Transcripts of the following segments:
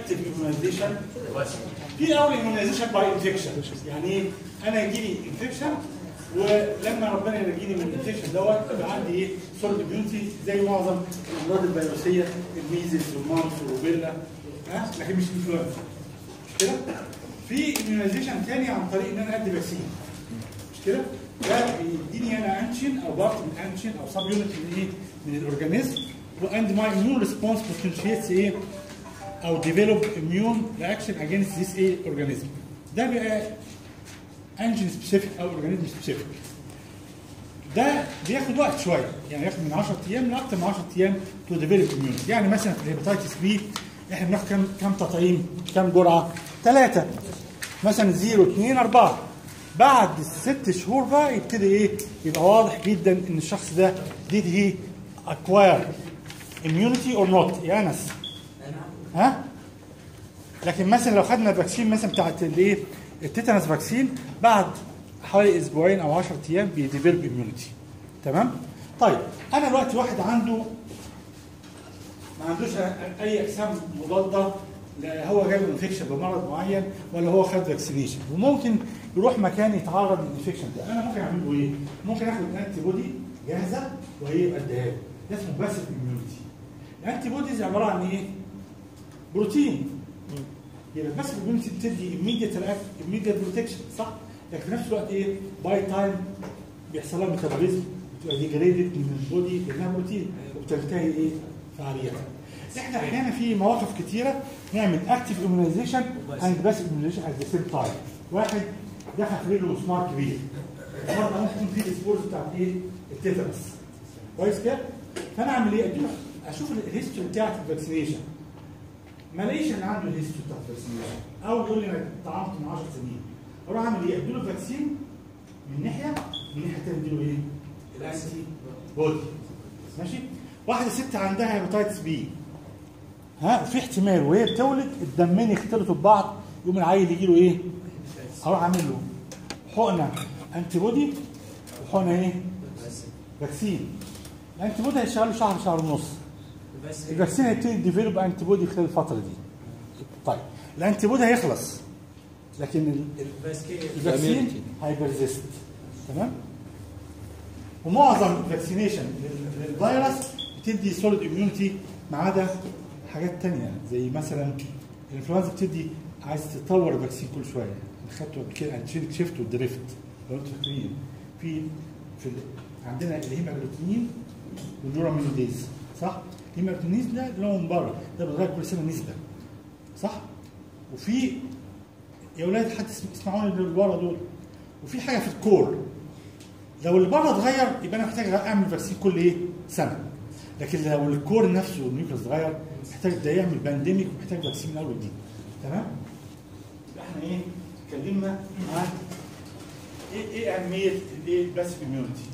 اكتف immunization في اول immunization باي انفكشن يعني ايه انا يجي لي انفكشن ولما ربنا ينجيني من الانفكشن دوت يبقى عندي ايه سولد اميونتي زي معظم الامراض الفيروسيه الميزلز والمامس والروبيلا ها لكن مش انفلونزا مش كده؟ في immunization تاني عن طريق ان انا ادي فاكسين مش كده؟ ده بيديني انا انشن او بارت من انشن او سب يونت من ايه؟ من الاورجانيزم واند ماي اميون ريسبونس بوتنشيتس ايه؟ او ديفلوب اميون رياكشن اجينست ذيس ايه اورجانيزم ده بقى انجن سبيسيفيك او اورجانيزم سبيسيفيك ده بياخد وقت شويه يعني ياخد من 10 ايام لاكثر من 10 ايام تو ديفلوب اميونيتي يعني مثلا في الهيباتيتس بي احنا بناخد كام كام تطعيم كام جرعه؟ ثلاثه مثلا 0 2 4 بعد ست شهور بقى يبتدي ايه يبقى واضح جدا ان الشخص ده did he acquire immunity or not يا انس ها لكن مثلا لو خدنا الفاكسين مثلا بتاعت الايه التيتانس فاكسين بعد حوالي اسبوعين او 10 ايام بيديفلوب اميونيتي تمام طيب انا دلوقتي واحد عنده ما عندوش اي اجسام مضاده لا هو جاله انفكشن بمرض معين ولا هو خد فاكسينيشن وممكن يروح مكان يتعرض للانفكشن ده انا ممكن اعمل له ايه؟ ممكن اخد انتي بودي جاهزه وهي يبقى اديها له ده اسمه باسيف اميونيتي الانتي بوديز عباره عن ايه؟ بروتين يبقى بس الاميونيتي بتدي immediate react- immediate بروتكشن صح؟ لكن في نفس الوقت ايه؟ باي تايم بيحصل لها ميتابوليزم بتبقى ديجريدد من البودي لانها بروتين وبتنتهي ايه؟ فعاليتها. احنا احيانا في مواقف كتيره نعمل اكتف اميونيزيشن اند بس اميونيزيشن ات ذا سيم تايم. واحد دخل في رجله مسمار كبير. المسمار ده ممكن يكون فيه السبورز بتاعت ايه؟ التيتانس. كويس كده؟ فانا اعمل ايه؟ اديله اشوف الهيستوري بتاعت الفاكسينيشن. ما الاقيش ان عنده الهيستوري بتاع الفاكسينيشن او يقول لي انا طعمت من 10 سنين اروح اعمل ايه؟ اديله فاكسين من ناحيه من ناحيه تانيه اديله ايه؟ الانتي بودي ماشي؟ واحده ست عندها هيباتيتس بي ها وفي احتمال وهي بتولد الدمين يختلطوا ببعض يقوم العيل يجي له ايه؟ اروح اعمل له حقنه انتي بودي وحقنه ايه؟ فاكسين الانتي بودي هيشتغل له شهر شهر ونص الفاكسين هيبتدي ديفلوب انتي بودي خلال الفتره دي طيب الانتي بودي هيخلص لكن ال- ال- الفاكسين هيبرزست تمام ومعظم الفاكسينيشن لل- للفيروس بتدي سوليد اميونيتي ما عدا حاجات تانية زي مثلا الانفلونزا بتدي عايز تطور الفاكسين كل شويه خدته قبل كده انتشينك شيفت والدريفت لو انتوا فاكرين في في ال- عندنا الهيماجلوتينين والنورامينيديز صح؟ الهيماجلوتينيز ده اللي هو من بره ده بيتغير كل سنه نسبه صح؟ وفي يا اولاد حد اسم- اسمعوني اللي بره دول وفي حاجه في الكور لو اللي بره اتغير يبقى انا محتاج اعمل فاكسين كل ايه؟ سنه لكن لو الكور نفسه النيوكليس اتغير محتاج ده يعمل بانديميك ومحتاج فاكسين من اول وجديد تمام؟ يبقى احنا ايه؟ اتكلمنا عن ايه ايه اهميه الايه؟ الباسيف اميونيتي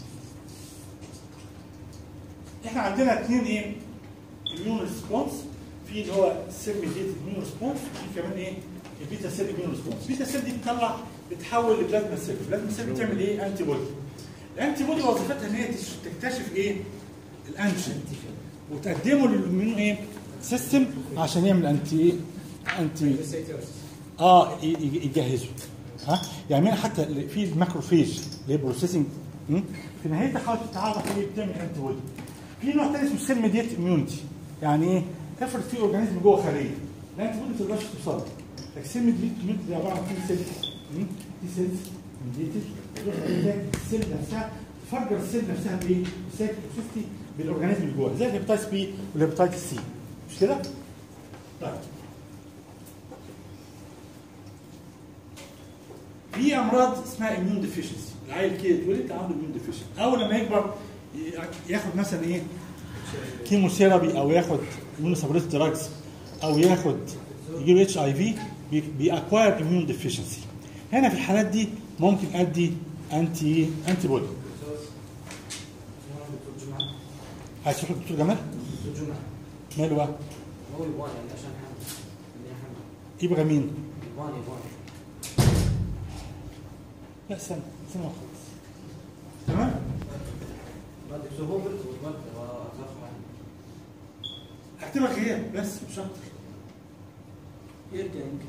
احنا عندنا اثنين ايه؟ اميون ريسبونس في اللي هو السيل ميديتد اميون ريسبونس وفي كمان ايه؟ البيتا سيل اميون ريسبونس البيتا سيل دي بتطلع بتحول لبلازما سيل البلازما سيل بتعمل ايه؟ انتي بودي الانتي بودي وظيفتها ان هي تش- تكتشف ايه؟ الانشن وتقدمه للاميون ايه؟ سيستم عشان يعمل انتي ايه؟ انتي اه ي- ي- يجهزوا ها يعني حتى اللي في الماكروفيج اللي هي بروسيسنج في نهايتها تحاول تتعرف ايه بتعمل انتي بودي في نوع تاني اسمه سيل ميديت اميونيتي يعني ايه افرض في اورجانيزم جوه خليه الانتي بودي ما تقدرش توصل له لكن سيل ميديت اميونيتي دي عباره عن في سيل في سيلز ميديتد السيل نفسها تفجر السيل نفسها بايه؟ بسيفتي بالاورجانيزم اللي جوه زي الهيباتيتس بي والهيباتيتس سي مش كده؟ طيب في امراض اسمها اميون ديفيشنسي العيل كده اتولد عنده اميون ديفيشنسي اول لما يكبر ي- ياخد مثلا ايه كيموثيرابي او ياخد اميونوسابريت دراجز او ياخد يجي له اتش اي في بيأكواير اميون ديفيشنسي هنا في الحالات دي ممكن ادي انتي انتي بودي دكتور جمعه عايز تروح للدكتور جمال دكتور جمعه ماله بقى هو يبغاني يعني عشان حمل اللي حمل يبقى مين يبغاني يبغاني لا سنه سنه وخلاص تمام بعد دكتور هو قلت والبلد اطراف معي هكتبها غياب بس مش اكتر يرجعك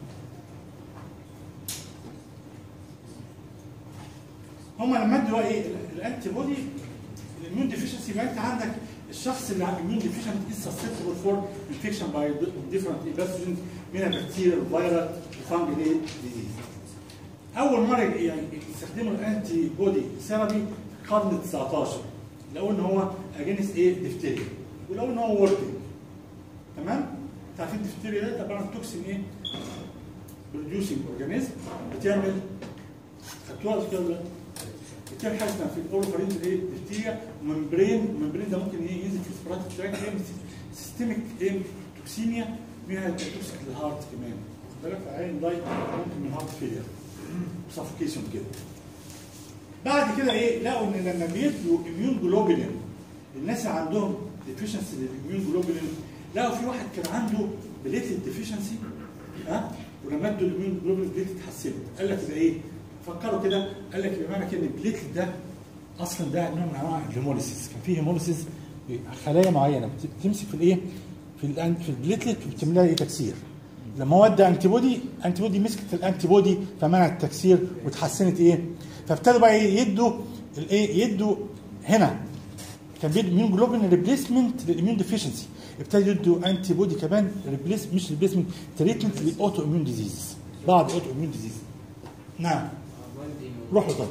هم لما ادوا ايه الانتي بودي الاميون ديفيشنسي يبقى انت عندك الشخص اللي عنده اميون ديفيشنت از سسبتبل فور انفكشن باي ديفرنت باثوجين من البكتيريا الفيروس الفانجل ديزيز اول مره يعني يستخدموا الانتي بودي ثيرابي في القرن 19 لقوا ان هو اجينس ايه ديفتيريا ولقوا ان هو وركينج تمام انت عارفين الديفتيريا ده عباره عن توكسين ايه بروديوسنج اورجانيزم بتعمل خدتوها قبل كده ولا لا؟ بتعمل حاجه اسمها في الاوروفارينج ايه ديفتيريا وممبرين الممبرين ده ممكن ايه ينزل في السبرات تراك ايه سيستميك ايه توكسيميا منها توكسيك للهارت كمان واخد بالك عين لايت ممكن من هارت فيلير سفوكيشن كده بعد كده ايه لقوا ان لما بيدوا اميون جلوبولين الناس اللي عندهم ديفيشنسي للاميون جلوبولين لقوا في واحد كان عنده بليتد ديفيشنسي ها ولما ادوا الاميون جلوبولين بليتد اتحسنت قال لك يبقى ايه فكروا كده قال لك يبقى معنى كده ان البليتد ده اصلا ده نوع من انواع الهيموليسيس كان في هيموليسيس خلايا معينه بت- بتمسك في الايه في الأن- في البليتلت وبتعمل لها ايه تكسير لما هو ادى انتي بودي انتي بودي مسكت الانتي بودي فمنعت التكسير وتحسنت ايه فابتدوا بقى إيه يدوا الايه يدوا هنا كان بيدوا اميون جلوبين ريبليسمنت للاميون ديفيشنسي ابتدوا يدوا انتي بودي كمان ريبليس مش ريبليسمنت تريتمنت للاوتو اميون ديزيز بعض اوتو اميون ديزيز نعم والدي روح له طيب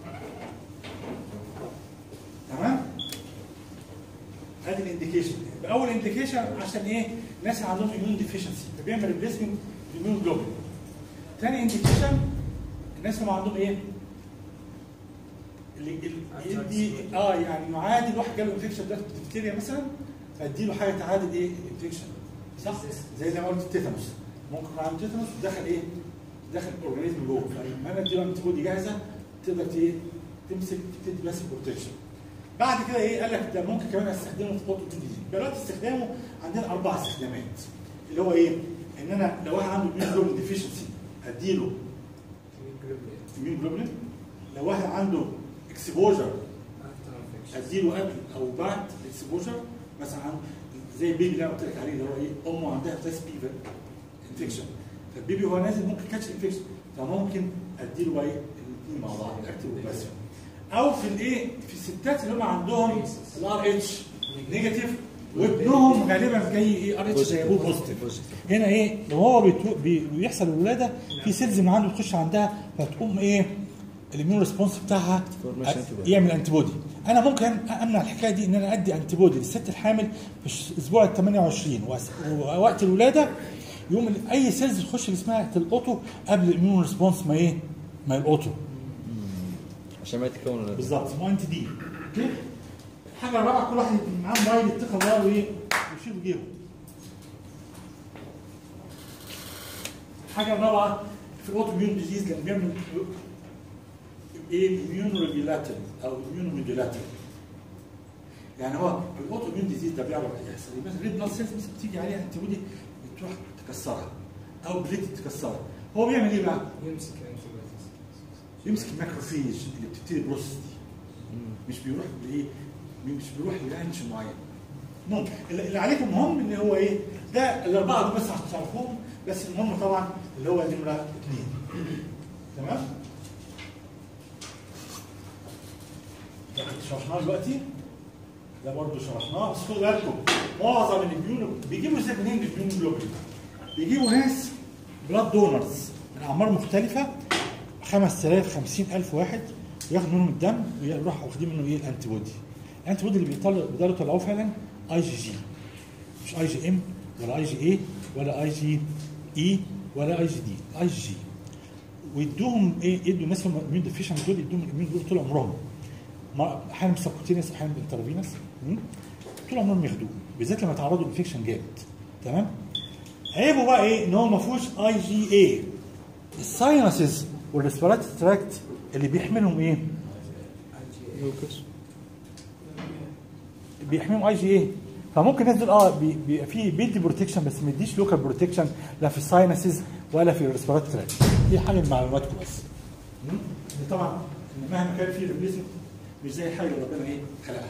تمام ادي الانديكيشن اول انديكيشن عشان ايه ناس عندهم اميون ديفيشنسي فبيعمل ريبليسمنت للاميون جلوبين ثاني انديكيشن الناس اللي عندهم ايه اللي اللي يدي اه يعني يعادل واحد جاله انفكشن ده بكتيريا مثلا فادي له حاجه تعادل ايه الانفكشن صح زي زي ما قلت التيتانوس ممكن يكون عنده تيتانوس دخل ايه دخل الاورجانيزم جوه فلما انا اديله انتي بودي جاهزه تقدر ت- ايه تمسك تدي بس بروتكشن بعد كده ايه قال لك ده ممكن كمان استخدمه في اوتو ديزيز دلوقتي استخدامه عندنا اربع استخدامات اللي هو ايه ان انا لو واحد عنده اميون جلوبين ديفيشنسي اديله اميون جلوبين لو واحد عنده اكسبوجر اديله قبل او بعد الاكسبوجر مثلا عن زي البيبي اللي انا قلت لك عليه اللي هو ايه امه عندها بلاس بيفر انفكشن فالبيبي وهو نازل ممكن كاتش انفكشن فممكن اديله بقى ايه الاثنين مع بعض الاكتيف والباسيف او في الايه في الستات اللي هم عندهم الار اتش نيجاتيف وابنهم غالبا جاي ايه ار اتش زي ابوه بوزيتيف هنا ايه لو هو بيتو- بي- بيحصل الولاده في سيلز من عنده تخش عندها فتقوم ايه الاميون ريسبونس بتاعها Formation antibody. يعمل انتي بودي انا ممكن امنع الحكايه دي ان انا ادي انتي بودي للست الحامل في الاسبوع ال 28 وأس- ووقت الولاده يقوم ال- اي سيلز تخش اللي اسمها تلقطه قبل الاميون ريسبونس ما ايه ما يلقطه عشان ما يتكون بالظبط اسمه انتي دي اوكي الحاجه الرابعه كل واحد معاه موبايل يتقي الله وايه ويشيل جيبه الحاجه الرابعه في الاوتو ميون ديزيز لما بيعمل ايه اميون ريجولاتور او اميون موديولاتور يعني هو الاوتو ميون ديزيز ده بيعرف ايه يحصل إيه؟ مثلا ريد بلاد سيلز مثلا بتيجي عليها انتي بودي بتروح تكسرها او بليت تكسرها هو بيعمل ايه بقى؟ يمسك انتيبيوتكس يمسك الماكروفيج اللي بتبتدي بروسس دي مش بيروح لايه مش بيروح لانش معين المهم اللي اللي عليكم مهم ان هو ايه ده الاربعه دول بس عشان تعرفوهم بس المهم طبعا اللي هو نمره اثنين تمام ده شرحناه دلوقتي ده برضه شرحناه بس خدوا بالكم معظم الاميون بيجيبوا ازاي منين الاميون جلوبين بيجيبوا ناس بلاد دونرز من اعمار مختلفه 5000 50000 واحد وياخدوا منهم الدم ويروحوا واخدين منه ايه الانتي بودي الانتي بودي اللي بيطلع بيقدروا يطلعوه فعلا اي جي جي مش اي جي ام ولا اي جي اي ولا اي جي اي ولا اي جي دي اي جي جي ويدوهم ايه يدوا الناس اللي اميون ديفيشن دول يدوهم الاميون دول طول عمرهم ما- احيانا سبكوتينس احيانا انترفينس طول عمرهم ياخدوه بالذات لما يتعرضوا لانفكشن جامد تمام عيبه بقى ايه ان هو ما فيهوش اي جي اي الساينسز والريسبيراتوري تراكت اللي بيحملهم ايه؟ لوكس بيحميهم اي جي اي فممكن الناس دول اه بي- بيبقى في بيدي بروتكشن بس ما يديش لوكال بروتكشن لا في الساينسز ولا في الريسبيراتوري تراكت دي حاجه من معلوماتكم بس م? إن طبعا إن مهما كان في ريبليسمنت مش زي حاجه ربنا ايه خلقها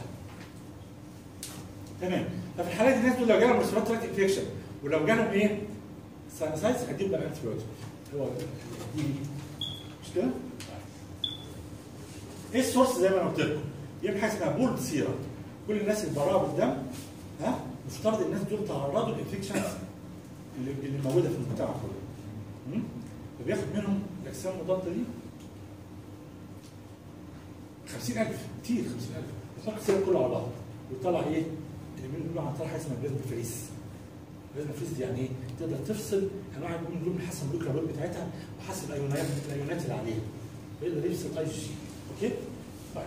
تمام ففي الحالات دي الناس دول لو جالهم ريسبيراتوري تراكت انفكشن ولو جالهم ايه ساينسايتس هجيب بقى انتي بايوتيك هو دي مش كده؟ ايه السورس زي ما انا قلت لكم؟ يبقى حاجه اسمها بولد سيرم كل الناس اللي براها بالدم ها مفترض الناس دول تعرضوا للانفكشنز اللي, اللي موجوده في المجتمع كله م? فبياخد منهم الاجسام المضاده دي 50000 كتير 50000 يحط السيرم كله على بعض ويطلع ايه؟ اللي بيقولوا عن طريقه حاجه اسمها بلازما فريس بلازما فريس دي يعني ايه؟ تقدر تفصل انواع الهيموجلوبين حسب المولكيولار ويت بتاعتها وحسب الايونات الايونات اللي عليها يقدر يفصل اي جي اوكي؟ طيب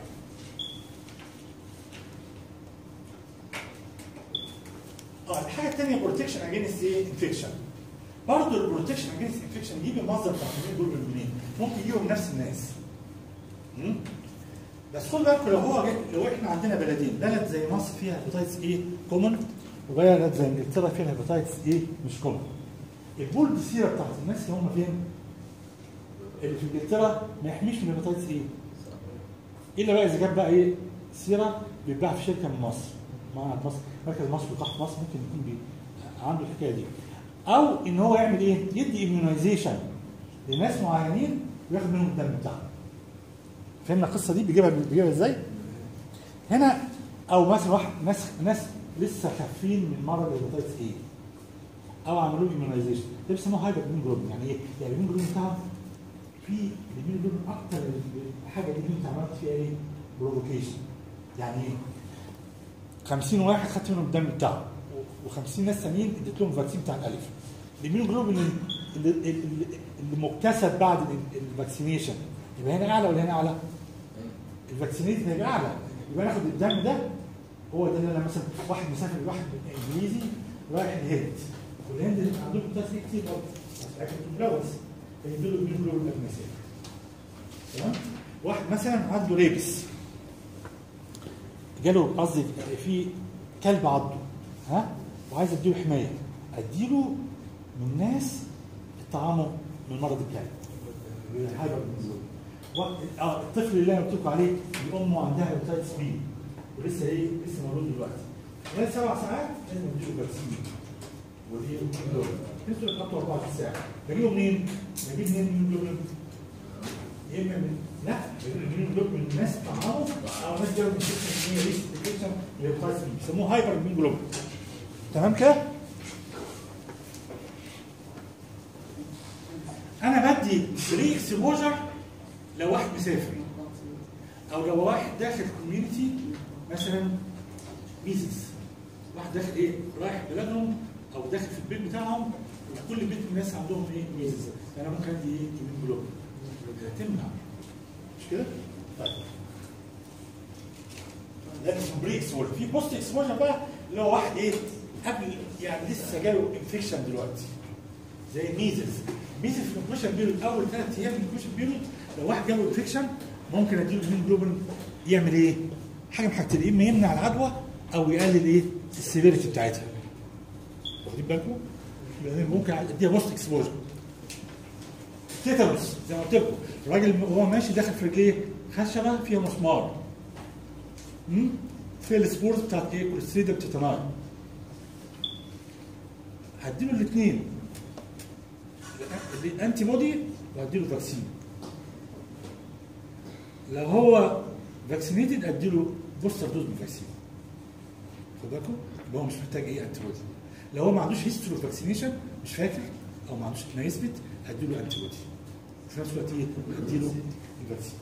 اه الحاجه الثانيه بروتكشن اجينست ايه؟ انفكشن برضه البروتكشن اجينست انفكشن يجيب المصدر بتاع الحميين دول من منين؟ ممكن يجيبوا من نفس الناس مم؟ بس خد بالكم لو هو جاي لو احنا عندنا بلدين بلد زي مصر فيها هيباتيتس ايه كومن وبلد زي انجلترا فيها هيباتيتس ايه مش كومن البولد سيره بتاعت الناس اللي هم فين؟ اللي في انجلترا ما يحميش من هيباتيتس ايه؟ الا بقى اذا جاب بقى ايه سيره بيتباع في شركه من مصر معهد مصر مركز مصر وتحت مصر ممكن يكون بي عنده الحكايه دي او ان هو يعمل ايه؟ يدي اميونيزيشن لناس معينين وياخد منهم الدم بتاعهم فهمنا القصه دي بيجيبها بيجيبها ازاي؟ هنا او مثلا واحد ناس ناس لسه خافين من مرض الهيباتيتس ايه او عملوا له اميونيزيشن ده بيسموه هايبر جلوبين يعني ايه؟ يعني الجلوبين بتاعهم في الجلوبين اكتر الحاجه دي اللي انت عملت فيها ايه؟ بروفوكيشن يعني ايه؟ 50 واحد خدت منهم الدم بتاعه و50 ناس ثانيين اديت لهم فاكسين بتاع الالف الاميونوجلوبين اللي, اللي, اللي, اللي مكتسب بعد الفاكسينيشن يبقى هنا اعلى ولا هنا اعلى؟ الفاكسينيشن هيبقى اعلى يبقى ناخد الدم ده هو ده اللي انا مثلا واحد مسافر واحد انجليزي رايح الهند والهند اللي عندهم تسليك كتير برضه لكن بلوز فيدوا له اميونوجلوبين قبل ما يسافر تمام؟ واحد مثلا عنده ريبس جاله قصدي في كلب عضه ها وعايز اديله حمايه اديله من ناس اتطعموا من مرض الكلب هايبر و- اه الطفل اللي انا قلت لكم عليه اللي امه عندها هيباتيتس بي ولسه ايه لسه مولود دلوقتي خلال سبع ساعات لازم نديله فاكسين ودي لسه يحطوا 24 ساعه بجيبه منين؟ بجيب منين الهيموجلوبين؟ يا اما من لا الهيموجلوبين دول من ناس طعموا او ناس جابوا من شركه هي ريسك ديتكشن للهيباتيتس بي بيسموه هايبر هيموجلوبين تمام كده؟ انا بدي بري اكسبوجر لو واحد مسافر او لو واحد داخل كوميونتي مثلا ميزز واحد داخل ايه رايح بلادهم او داخل في البيت بتاعهم وكل بيت من الناس عندهم ايه ميزز انا ممكن ادي ايه يمين جلوب تمنع مش كده؟ طيب ده اسمه بري اكسبوجر في بوست اكسبوجر بقى اللي هو واحد ايه قبل يعني لسه جاله انفكشن دلوقتي زي الميزلز ميزلز في الانكوشن بيريود اول ثلاث ايام من الانكوشن بيريود لو واحد جاله انفكشن ممكن اديله مين جلوبين يعمل ايه؟ حاجه من حاجتين اما يمنع العدوى او يقلل ايه؟ السيفيريتي بتاعتها. واخدين بالكم؟ لأن ممكن اديها بوست اكسبوجر. تيتانوس زي ما قلت لكم الراجل وهو ماشي داخل في رجليه خشبه فيها مسمار. امم في السبورت بتاعت ايه؟ كوليستريديوم تيتاناي. هديله الاثنين الانتي بودي وهديله فاكسين لو هو فاكسينيتد اديله بوستر دوز من الفاكسين خد بالكم يبقى هو مش محتاج ايه انتي بودي لو هو ما عندوش هيستوري فاكسينيشن مش فاكر او ما عندوش ما يثبت هديله انتي بودي في نفس الوقت ايه هديله الفاكسين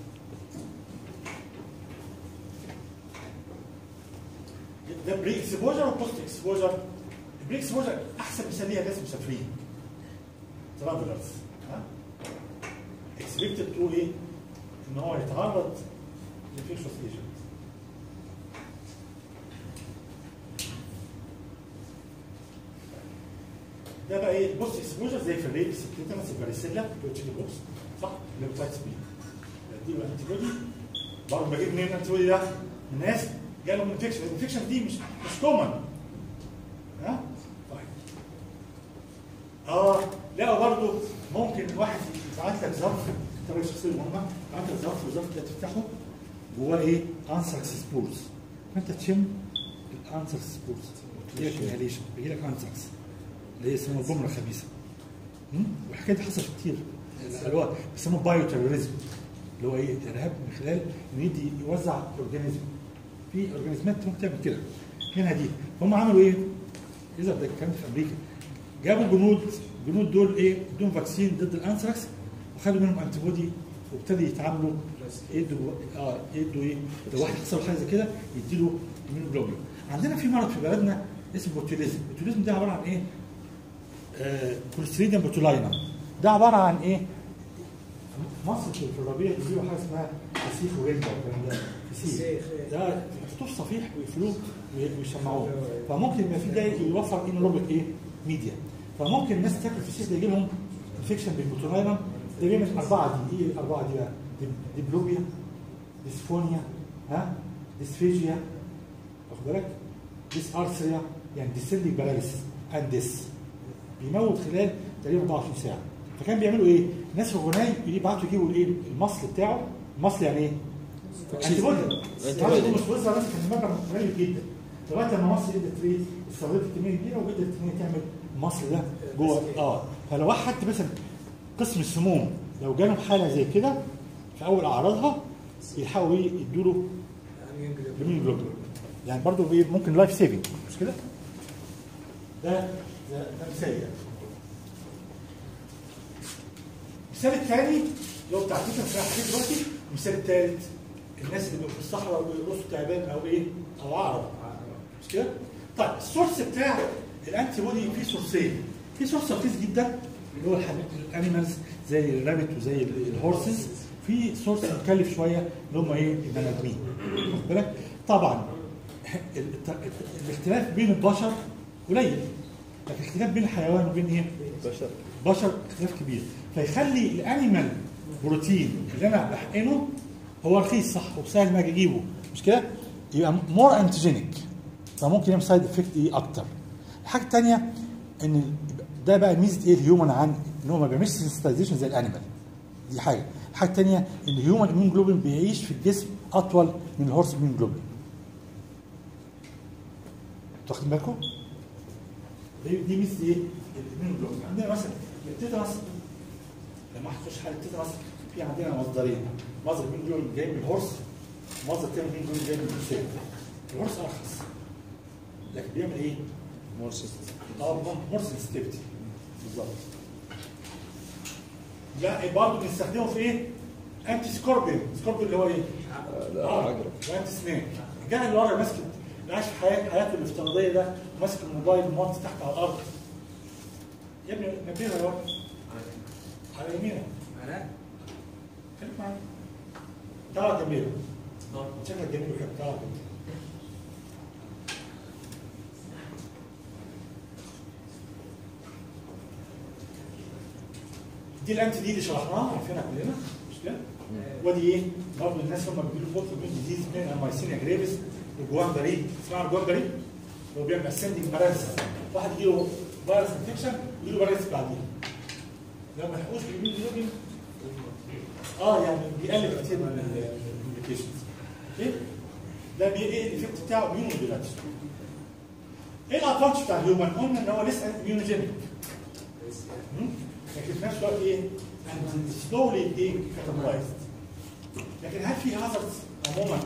ده بري اكسبوجر وبوست اكسبوجر البري اكسبوجر احسن مثال ليها ناس مسافرين ترافلرز ها اكسبكتد تو ايه؟ ان هو يتعرض لانفكشوس ايجنت ده بقى ايه البوست اكسبوجر زي في الريبس التيتانس الفاريسيلا التشيكي بوكس صح؟ الليبوتايتس بي اديله انتي بودي برضه بجيب منين الانتي بودي ده؟ من ناس جالهم انفكشن الانفكشن دي مش مش كومن ها؟ طيب اه لا برضه ممكن واحد يبعت لك ظرف انت راجل شخصيه مهمه يبعت لك ظرف والظرف ده تفتحه جواه ايه؟ انثراكس سبورز فانت تشم الانثراكس سبورز اللي هي انهاليشن بيجي لك انثراكس اللي هي اسمها الجمله الخبيثه مم؟ والحكايه دي حصلت كتير اللي هو بيسموه بايو تيروريزم اللي هو ايه الارهاب من خلال انه يدي يوزع اورجانيزم في اورجانيزمات ممكن تعمل كده منها دي هم عملوا ايه؟ اذا ده الكلام في امريكا جابوا جنود الجنود دول ايه؟ ادوهم فاكسين ضد الانثراكس وخدوا منهم انتي بودي وابتدوا يتعاملوا يدوا اه يدوا ايه؟ لو واحد حصل له حاجه زي كده يديله immunoglobulin عندنا في مرض في بلدنا اسمه بوتوليزم البوتوليزم ده عباره عن ايه؟ آه كوليستريديوم بوتولاينم ده عباره عن ايه؟ مصر في الربيع بيجيبوا حاجه اسمها فسيخ ورنجه والكلام ده فسيخ ده يحطوه في صفيح ويقفلوه وي- ويشمعوه فممكن يبقى في ده يوفر انولوجيك ايه؟ ميديا فممكن الناس تاكل الفسيخ ده يجي لهم انفكشن بالبوتولاينم ده بيعمل اربعه دي ايه الاربعه دي بقى؟ دي- ديبلوبيا ديسفونيا ها ديسفيجيا واخد بالك؟ ديس ارثريا يعني ديسندنج باراليسيس اند ديس بيموت خلال تقريبا 24 ساعه فكان بيعملوا ايه؟ الناس في الغناي يبعتوا يجيبوا الايه؟ المصل بتاعه المصل يعني ايه؟ انتي بودي أنتي يعني بودي. مش سويسرا بس كان المبلغ قليل جدا لغايه لما مصر قدرت ايه؟ استوردت كميه كبيره وقدرت ان هي تعمل المصل ده جوه اه فلو واحد حتى مثلا قسم السموم لو جالهم حاله زي كده في اول اعراضها يلحقوا ايه؟ يدوا له جميل جلوبين يعني برضه ايه ممكن لايف سيفنج مش كده؟ ده ده, ده مثال يعني المثال الثاني اللي هو بتاع فكره بتاع حكيت دلوقتي المثال الثالث الناس اللي بيبقوا في الصحراء وبيرقصوا تعبان او ايه؟ او عقرب مش كده؟ طيب السورس بتاع الانتي بودي فيه سورسين في سورس رخيص جدا اللي هو الحاجات الانيمالز زي الرابت وزي ال- الهورسز في سورس مكلف شويه اللي هم ايه؟ البني ادمين واخد بالك؟ طبعا ال- الت- الاختلاف بين البشر قليل لكن الاختلاف بين الحيوان وبين ايه؟ بشر بشر اختلاف كبير فيخلي الانيمال بروتين اللي انا بحقنه هو رخيص صح وسهل ما اجي اجيبه مش كده؟ يبقى مور انتيجينيك فممكن يعمل سايد افكت ايه اكتر. الحاجه الثانيه ان ده بقى ميزه ايه الهيومن عن ان هو ما بيعملش سنسيتايزيشن زي الانيمال. دي حاجه. الحاجه الثانيه ان الهيومن اميون جلوبين بيعيش في الجسم اطول من الهورس اميون جلوبين. واخدين بالكم؟ دي دي ميزه ايه؟ الاميون جلوبين. عندنا مثلا التيتانس لما هتخش حاله تيتانس في عندنا مصدرين مصدر من دول جاي من الهورس مصدر تاني من دول جاي من الحسين الهورس ارخص لكن بيعمل ايه؟ مورسيس اه مور سنسيتيفيتي بالظبط لا برضه بنستخدمه في ايه؟ انتي سكوربين سكوربين اللي هو ايه؟ لا اه عقرب وانتي سنيك الجاي اللي ورا ماسك اللي عايش في حياته حياته الافتراضيه ده ماسك الموبايل موطي تحت على الارض يا ابني نبيها يا ورا على يمينك خليك معايا تعال جميل شكلك جميل كده تعال جميل دي الانتي دي اللي شرحناها عارفينها كلنا مش كده؟ ودي ايه؟ برضه الناس هم بيجيلوا فوق من ديزيز من المايسينيا جريفيس وجوان بريد اسمها جوان بريد هو بيعمل اسندنج باراليسيس واحد يجيله فيروس انفكشن يجيله باراليسيس بعدين لو ما لحقوش بالمين جلوبين اه يعني بيقلل كتير من الكوميونيكيشنز اوكي ده بي ايه الايفكت بتاعه بيونوديلاتس ايه الادفانتج بتاع الهيومن؟ قلنا ان هو لسه بيونوجينيك لكن في نفس الوقت ايه؟ انت سلولي ايه كاتابلايزد لكن هل في هازاردز عموما؟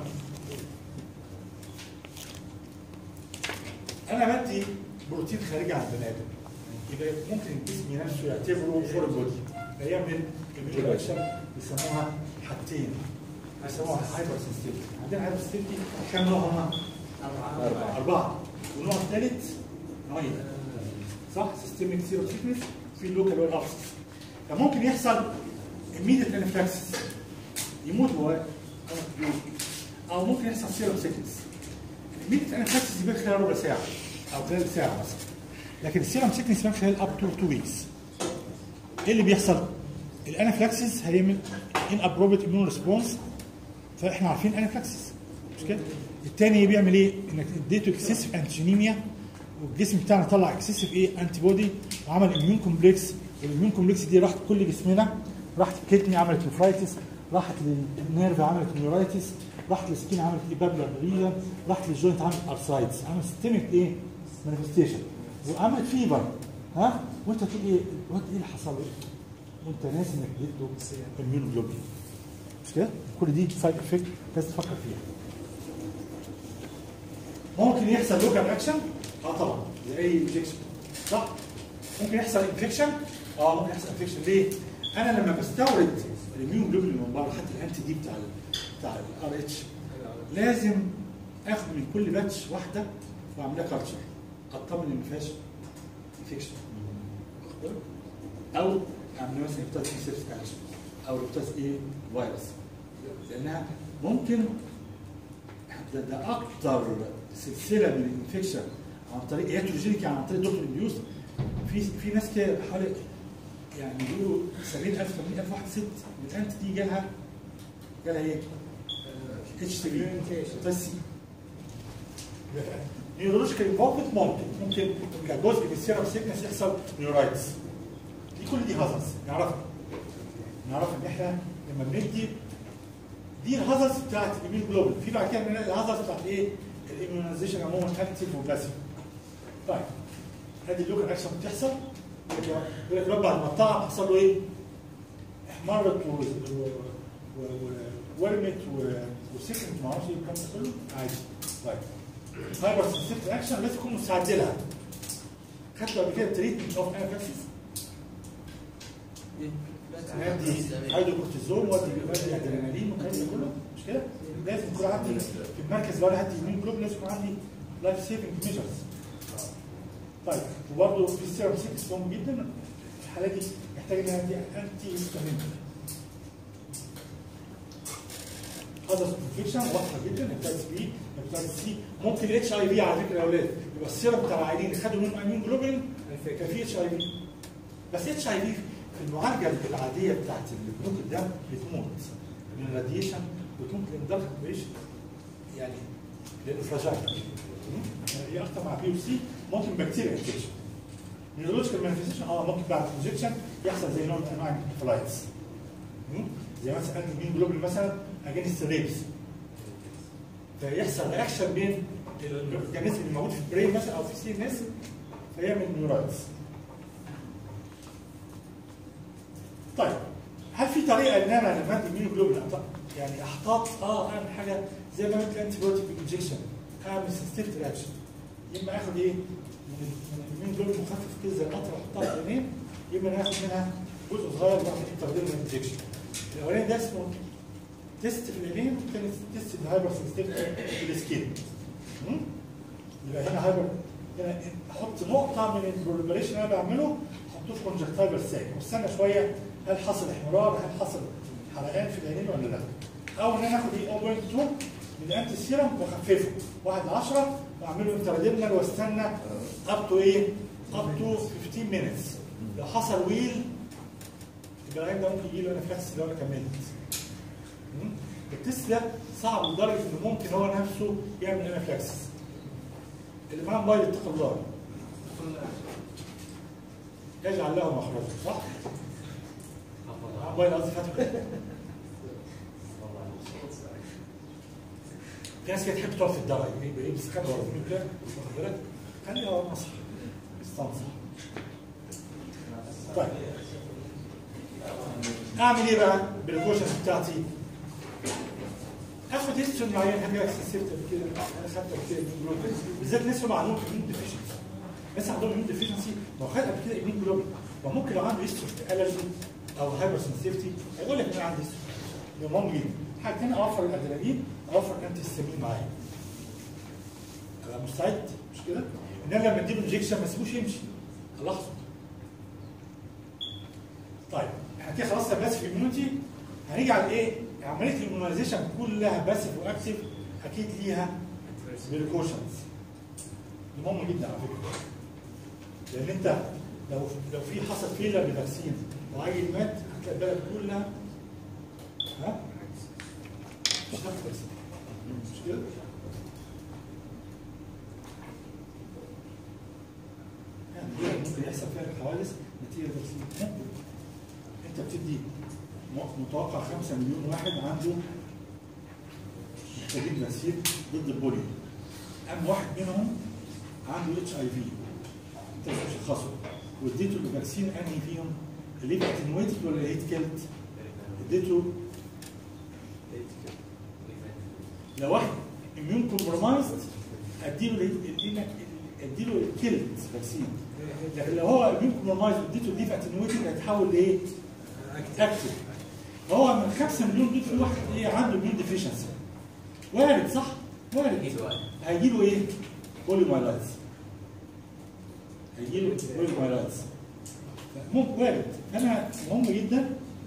انا بدي بروتين خارجي عن البني ادم يبقى ممكن الجسم نفسه يعتبره فور بودي فيعمل رياكشن بيسموها حاجتين بيسموها هايبر سنسيتيفيتي عندنا هايبر سنسيتيفيتي كم نوع هم؟ أربعة أربعة والنوع الثالث نوعين صح؟ سيستميك سيرو سيكنس في اللوكال والأبسس فممكن يحصل immediate anaphylaxis يموت هو أو ممكن يحصل سيرو سيكنس immediate anaphylaxis يبان خلال ربع ساعة أو خلال ساعة مثلا لكن السيرم سيكنس يبان خلال up to 2 weeks ايه اللي بيحصل؟ الانافلاكسس هيعمل ان ابروبريت اميون ريسبونس فاحنا عارفين انافلاكسس مش كده؟ الثاني بيعمل ايه؟ انك اديته اكسسيف انتيجينيميا والجسم بتاعنا طلع اكسسيف ايه؟ انتي بودي وعمل اميون كومبلكس والاميون كومبلكس دي راحت كل جسمنا راحت الكدني عملت نفرايتس راحت للنيرف عملت نيورايتس راحت للسكين عملت ايبابلر ريجن راحت للجوينت عملت ارثرايتس عملت سيستميك ايه؟ مانيفستيشن وعملت فيبر ها وانت تقول ايه الواد ايه اللي حصل له؟ وانت ناسي انك اديته اميون جلوبين مش كده؟ كل دي سايد افكت لازم تفكر فيها ممكن يحصل لوكال اكشن اه طبعا زي اي انجكشن صح ممكن يحصل انفكشن اه ممكن يحصل انفكشن ليه انا لما بستورد الاميون جلوبين من بره حتى الانتي دي بتاع ال بتاع الار اتش لازم اخد من كل باتش واحده واعملها كلتشر اطمن ان ما فيهاش انفكشن او اعمل مثلا هيبتايتس سي سيرفس اكشن او هيبتايتس ايه فيروس لانها ممكن ده, ده اكتر سلسله من الانفكشن عن طريق هيتروجينيك يعني عن طريق دكتور انديوس في في ناس كده حوالي يعني بيقولوا 70000 80000 واحد ست من الانت دي جالها جالها ايه؟ اتش سي بي بس نيورولوجيكال انفولفمنت ممكن ممكن كجزء من السيرم سيكنس يحصل نيورايتس دي كل دي هازارds نعرفها نعرف ان احنا لما بندي دي الهازارds بتاعت الامين جلوبال في بعد كده بنلاقي الهازارds بتاعت ايه؟ الاميونيزيشن عموما اكتيف وباسيف طيب هذه اللوكال اكشن بتحصل يقول لك الواد بعد ما اتطعم حصل له ايه؟ احمرت و- و- و- وورمت و- وسكنت ما اعرفش ايه الكلام ده كله عادي طيب هايبر سنسيتيف اكشن لازم تكون مستعد لها خدت قبل كده تريتمنت اوف انافكسس ادي هيدروكورتيزون وادي وادي ادرينالين والكلام ده كله مش كده؟ لازم يكون عندي في المركز لو انا هدي يمين جلوب لازم يكون عندي لايف سيفنج ميجرز طيب وبرضه في السيرم سيكس مهم جدا في الحاله دي محتاج ان انا ادي انتي هيستامين هذا انفكشن واضحه جدا هيباتيتس بي هيباتيتس سي ممكن اتش اي في على فكره يا اولاد يبقى السيرم بتاع العيانين اللي خدوا منهم امين جلوبين كان فيه اتش اي في بس اتش اي في في المعالجه العاديه بتاعت البنوك الدم بتموت من الراديشن بتموت لان درجه الراديشن يعني للانفراجايل هي اكتر مع بي او سي ممكن بكتيريا انفكشن نيورولوجيكال مانيفستيشن اه ممكن بعد انجكشن يحصل زي نوع من انواع الانكفالايتس زي مثلا انتي مين جلوبين مثلا اجينست الريبس فيحصل رياكشن بين الاورجانيزم اللي موجود في البرين مثلا او في السي ان اس فيعمل نيورايتس طيب هل في طريقه ان انا لما ادي مين جلوبين يعني احتاط اه اعمل حاجه زي ما عملت انتي بايوتيك انجكشن اعمل سيستيف رياكشن يا اما اخد ايه من من المين جلوبين مخفف كده زي القطره احطها في العينين يا اما اخد منها جزء صغير بعمل انتروديرمال انجكشن الاولاني ده اسمه تيست في العينين والثاني تيست الهايبر سنسيتيفيتي في السكين مم؟ يبقى هنا هايبر هنا احط نقطه من البروليفريشن اللي انا بعمله احطه في كونجكتيفال ساك واستنى شويه هل حصل احمرار هل حصل حرقان في العينين ولا لا او ان انا اخد ايه 0.2 من الانتي سيرم واخففه 1 ل 10 واعمله انتراديرنال واستنى اب تو ايه؟ اب تو 15 مينتس لو حصل ويل يبقى العين ده ممكن يجي له انفكس لو انا كملت مم؟ التست ده صعب لدرجه انه ممكن هو نفسه يعمل انفلاكسس اللي معاه موبايل اتقى الله يجعل له مخرجا صح؟ معاه موبايل قصدي فاتح في ناس كده تحب تقعد في الدرج يبقى يلبس كام ورا زميله كده واخد بالك؟ خليه هو نصح استنصح طيب اعمل ايه بقى بالكوشنز بتاعتي؟ اخد هيستوري معين حاجه اكسسبت كده انا خدت كده جلوبين بالذات الناس اللي عندهم امين ديفيشنسي ناس عندهم امين ديفيشنسي ما هو خد قبل كده امين جلوبين وممكن لو عنده هيستوري الرجي او هايبر سنسيفتي هيقول لك انا عندي هيستوري ده مهم جدا حاجتين اوفر الادرينالين اوفر انتي هيستامين معايا ابقى مستعد مش كده؟ ان انا لما اديله انجكشن ما اسيبوش يمشي الاحظه طيب احنا كده خلاص بس الاميونيتي هنيجي على ايه؟ عمليه الاميونيزيشن كلها باسف واكتف اكيد ليها بريكوشنز دي مهمه جدا على فكره لان انت لو لو في حصل فيلر للفاكسين وعيل مات هتلاقي البلد كلها ها؟ مش هتاخد فاكسين مش كده؟ يعني دي ممكن يحصل فيها حوادث نتيجه الفاكسين ممكن انت بتدي متوقع 5 مليون واحد عنده محتاجين فاكسين ضد البوليو قام واحد منهم عنده اتش اي في انت مش تشخصه واديته الفاكسين انهي فيهم؟ اللي اتنويتد ولا اللي كيلت؟ اديته لو واحد اميون كومبرومايزد اديله ال- اديله الكيلت فاكسين لكن لو هو اميون كومبرومايزد واديته الليف اتنويتد هيتحول لايه؟ اكتف هو من 5 مليون دول في واحد ايه عنده اميون ديفيشنسي وارد صح؟ وارد هيجي له ايه؟ بوليمايلايتس هيجي له بوليمايلايتس ممكن وارد انا مهم جدا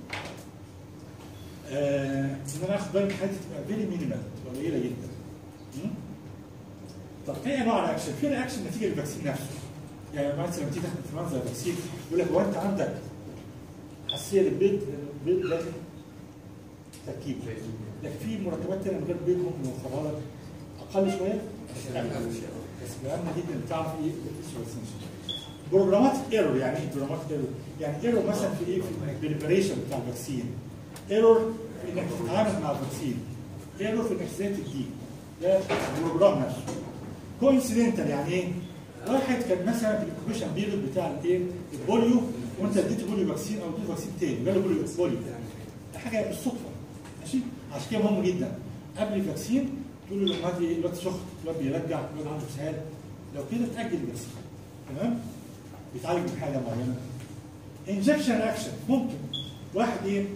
آه ان انا اخد بالي من حياتي تبقى فيري مينيمال تبقى قليله جدا م? طب ايه انواع الاكشن؟ في رياكشن نتيجه للفاكسين نفسه يعني مثلا لما تيجي تاخد انفلونزا فاكسين يقول لك هو انت عندك حساسيه للبيض البيض لازم تركيبه لكن في مركبات تانية من غير بيض ممكن نوفرها لك اقل شويه بس لا بس مهم جدا تعرف ايه الفاكسينيشن بروجرامات ايرور يعني ايه بروجرامات ايرور؟ يعني ايرور مثلا في ايه في البريبريشن بتاع الفاكسين ايرور في انك تتعامل مع الفاكسين ايرور في انك ازاي تديه ده البروجرام نفسه كوينسيدنتال يعني ايه؟ واحد كان مثلا في الكوبيشن بيريود بتاع الايه؟ البوليو وانت اديته بوليو فاكسين او اديته فاكسين تاني جاله بوليو بوليو ده حاجه بالصدفه ماشي؟ عشان كده مهم جدا قبل الفاكسين تقول له الواد ايه؟ الواد سخن، الواد بيرجع، الواد عنده اسهال لو كده تاجل الفاكسين تمام؟ بيتعالج من حاجه معينه انجكشن اكشن ممكن واحد ايه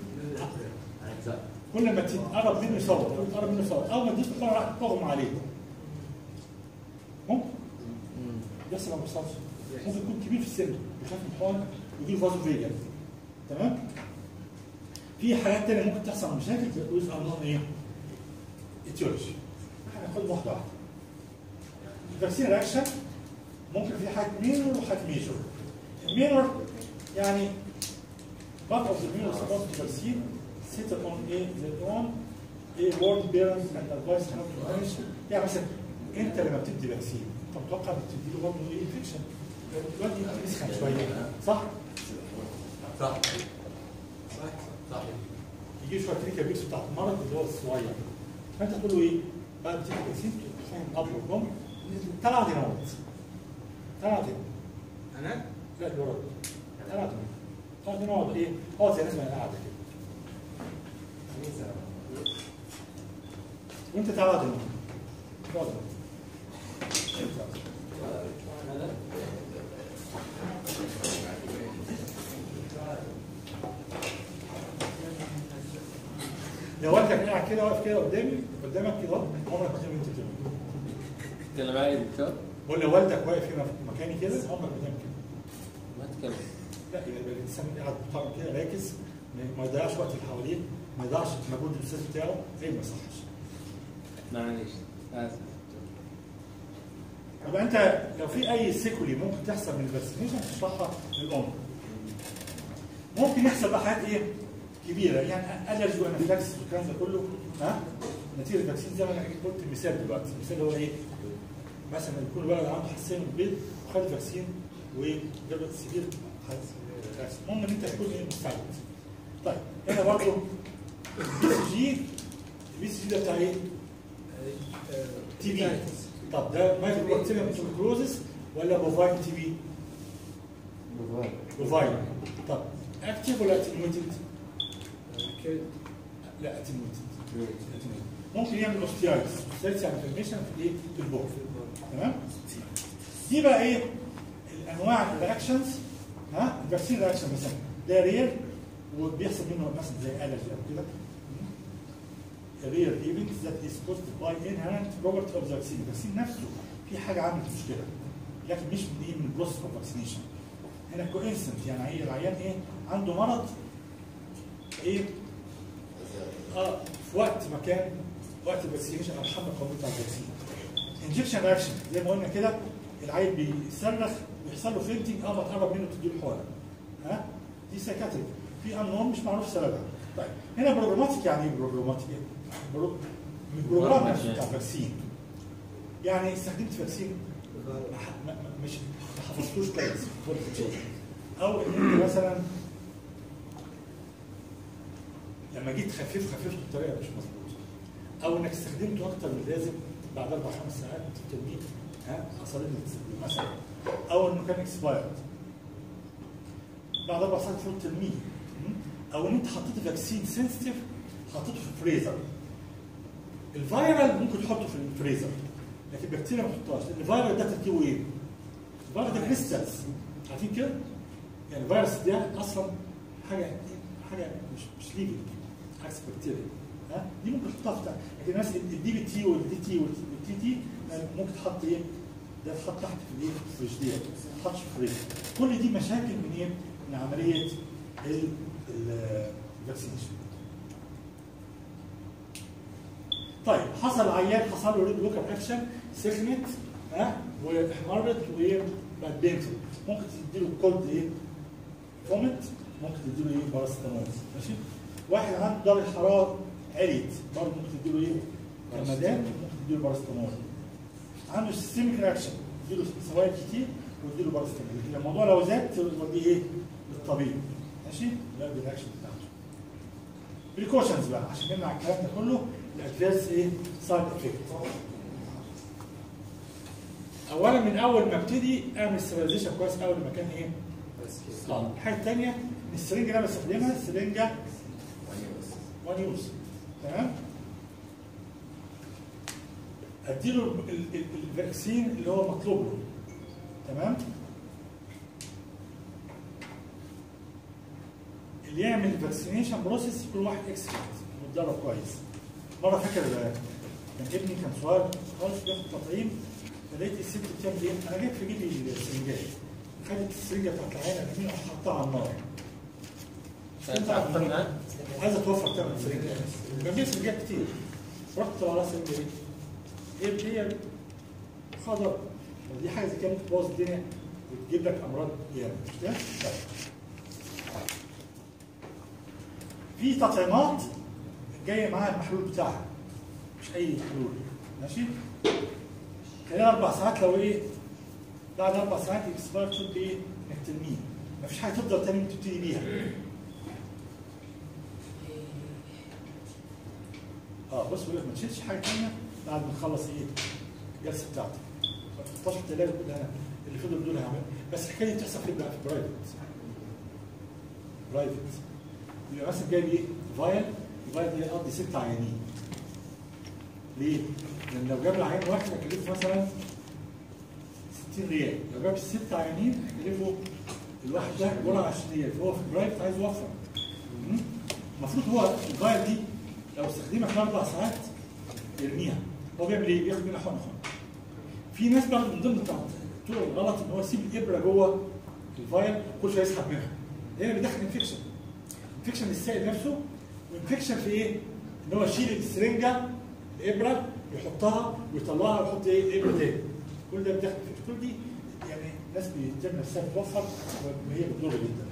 كل ما تقرب منه يصور كل ما تقرب منه يصور اول ما تدوس مره واحده تغمى عليه ممكن بيحصل ما بيحصلش ممكن يكون كبير في السن بيخاف من الحقن ويجي له فازو فيجا تمام في حاجات تانية ممكن تحصل مشاكل ويز انون ايه؟ اتيولوجي هناخد واحده واحده الفاكسين رياكشن ممكن في حاجه مينور وحاجه ميجور المينور يعني part of the immune response to vaccine sit on a their own a warn parents and advise how to manage يعني مثلا انت لما بتدي فاكسين انت متوقع انك تدي له برضه ايه انفكشن دلوقتي انت بتسخن شويه صح؟ صح صح يجي شويه تريكا بيكس بتاعت المرض اللي هو الصغير فانت تقول له ايه؟ بعد ما تدي فاكسين فاهم اب وام طلع دي نوت طلع دي انا لا اللي ورا طلع دي طلع دي نقعد ايه؟ اقعد زي الناس ما هي قاعده كده وانت تعالى دي اقعد لو انت قاعد كده واقف كده قدامي قدامك كده اهو عمرك ما تعمل انت كده تتكلم معايا يا دكتور؟ ولا والدك واقف هنا في مكاني كده عمرك ما تعمل كده ما تتكلم لا يبقى الانسان قاعد محترم كده راكز ما- ما يضيعش وقت اللي حواليه ما يضيعش مجهود الاستاذ بتاعه زي ما يصحش معلش اسف يبقى انت لو في اي سيكولي ممكن تحصل من الفاكسينيشن تشرحها للام ممكن يحصل بقى حاجات ايه كبيره يعني الرجي وانافلاكس والكلام ده كله ها نتيجه الفاكسين زي ما انا قلت مثال دلوقتي المثال هو ايه مثلا يكون الولد عنده حساسيه من البيض وخد فاكسين وجاب سيفير المهم ان انت تكون ايه مستعد طيب هنا برضه البي سي جي البي سي جي ده بتاع ايه؟ تي بي طب ده مايكرو بكتيريا توبركلوزس ولا بوفاين تي بي؟ بوفاين طب اكتيف ولا اتنويتد؟ لا اتنويتد ممكن يعمل اوستيايتس اوستيايتس يعني انفلاميشن في الايه؟ في البوك تمام؟ دي بقى ايه؟ الانواع الرياكشنز ها؟ الفاكسين رياكشن مثلا ده رير وبيحصل منه مثلا زي الرجي او كده rare event that is caused by inherent property of the vaccine. الفاكسين نفسه في حاجه عملت مشكله لكن مش من ايه من البروسس اوف فاكسينيشن. هنا كوينسنت يعني ايه العيان ايه عنده مرض ايه اه في وقت مكان وقت الفاكسينيشن او الحمله القوميه بتاع الفاكسين. انجكشن رياكشن زي ما قلنا كده العيل بيصرخ ويحصل له فينتنج اول ما تقرب منه تديله حقنه. ها دي سايكاتريك في انون مش معروف سببها. طيب هنا بروجراماتيك يعني ايه بروجراماتيك؟ برو- من البروجرام نفسه بتاع الفاكسين يعني استخدمت فاكسين ما ح- ما- ما- مش ما حفظتوش كويس او ان انت مثلا لما جيت تخففه خففته بطريقه مش مظبوطه او انك استخدمته اكتر من اللازم بعد اربع خمس ساعات تبتدي ها اصابتك تستخدمه مثلا او انه كان اكسبايرد بعد اربع ساعات المفروض ترميه م? او ان انت حطيت فاكسين سنسيتيف حطيته في الفريزر الفيرال ممكن تحطه في الفريزر لكن البكتيريا ما تحطهاش لان الفيرال ده تركيبه ايه؟ الفيرال ده كريستالز عارفين كده؟ يعني الفيروس ده اصلا حاجه حاجه مش مش ليفنج عكس البكتيريا ها دي ممكن تحطها في لكن الناس الدي بي تي والدي تي والتي تي ممكن تحط ايه؟ ده تحط تحت في الايه؟ في الفريج دي ما تحطش في الفريج كل دي مشاكل من ايه؟ من عمليه الفاكسينيشن طيب حصل عيان حصل له ريد لوكر اكشن سخنت ها واحمرت وبقت بينفل ممكن تديله كولد ايه؟ فومت ممكن تديله ايه؟ باراستامول ماشي؟ واحد عنده درجه حراره عليت برضه ممكن تديله ايه؟ كمادات ممكن تديله باراستامول عنده سيستميك رياكشن تديله سوائل كتير وتديله باراستامول لكن الموضوع لو زاد توديه ايه؟ للطبيب ماشي؟ ده الرياكشن بتاعته بريكوشنز بقى عشان نمنع الكلام ده كله الادفيرس ايه؟ سايد افكت اولا من اول ما ابتدي اعمل ستيرلايزيشن كويس قوي للمكان ايه؟ بس كده اه الحاجه الثانيه ان السرنجه اللي انا بستخدمها سرنجه وان يوز تمام؟ اديله ال- ال- ال- الفاكسين اللي هو مطلوب له تمام؟ اللي يعمل فاكسينيشن بروسيس يكون واحد اكسبرت متدرب كويس مره فاكر آه، كان ابني كان صغير خالص بياخد تطعيم فلقيت الست بتعمل ايه؟ انا جيت في جيبي السرنجات خدت السرنجه بتاعت العينه اليمين وحطها على النار تعرفنا عايزه توفر ثمن سرنجات كان في سرنجات كتير رحت طلع لها سرنجه ايه؟ هي هي خضر دي حاجه زي كده ممكن تبوظ الدنيا وتجيب لك امراض ياما مش كده؟ طيب. في تطعيمات جايه معاها المحلول بتاعها مش اي محلول ماشي خلال اربع ساعات لو ايه بعد اربع ساعات الاكسباير تبدا ايه انك ترميه مفيش حاجه تفضل تاني تبتدي بيها اه بص بيقول لك ما تشيلش حاجه ثانيه بعد ما تخلص ايه الجلسه بتاعتك ما تحطش التلاجه كلها اللي فضل دول هعمل بس الحكايه دي بتحصل فين بقى في برايفت برايفت يبقى مثلا جايب ايه فايل الفايل دي يقضي ست عيانين ليه؟ لان لو جاب العيان واحد هيكلفه مثلا 60 ريال لو جاب ست عيانين هيكلفه الواحد ده جرعه 20 ريال فهو في برايفت عايز يوفر م? المفروض هو الفايل دي لو استخدمها في اربع ساعات يرميها هو بيعمل ايه؟ بياخد منها حقن حقن في ناس برضه من ضمن الطرق الغلط ان هو يسيب الابره جوه الفايل كل شويه يسحب منها هنا بيدخل انفكشن انفكشن للسائل نفسه وانفكشن في ايه؟ ان هو يشيل السرنجه الابره يحطها ويطلعها ويحط ايه الابره تاني كل ده بيدخل انفكشن كل دي يعني ناس بتعمل نفسها بتوفر وهي بتضر جدا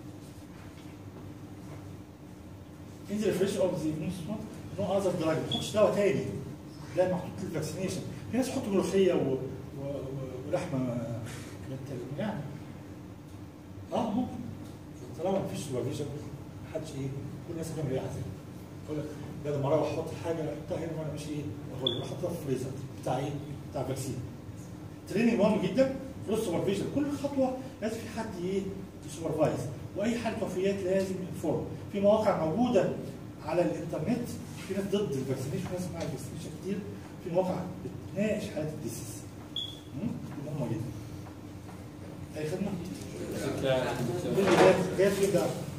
انزل فريش اوف ذا نو اذر دراج ما تحطش دواء تاني ده محطوط للفاكسينيشن في ناس يحطوا ملوخيه و... و... و... ولحمه من التل- يعني اه ممكن طالما مفيش سوبرفيجن محدش ايه كل الناس هتعمل ايه عايزين يقول لك بدل ما اروح احط الحاجه احطها هنا وانا مش ايه اقول احطها في الفريزر بتاع ايه؟ بتاع فاكسين تريننج مهم جدا فلوس سوبرفيجن كل خطوه لازم في حد ايه يسوبرفايز واي حاله وفيات لازم انفورم في مواقع موجوده على الانترنت في ناس ضد الفاكسينيشن في ناس مع الفاكسينيشن كتير في مواقع بتناقش حالات الديسيس مهمه جدا اي خدمه؟ شكرا جاي فين بقى؟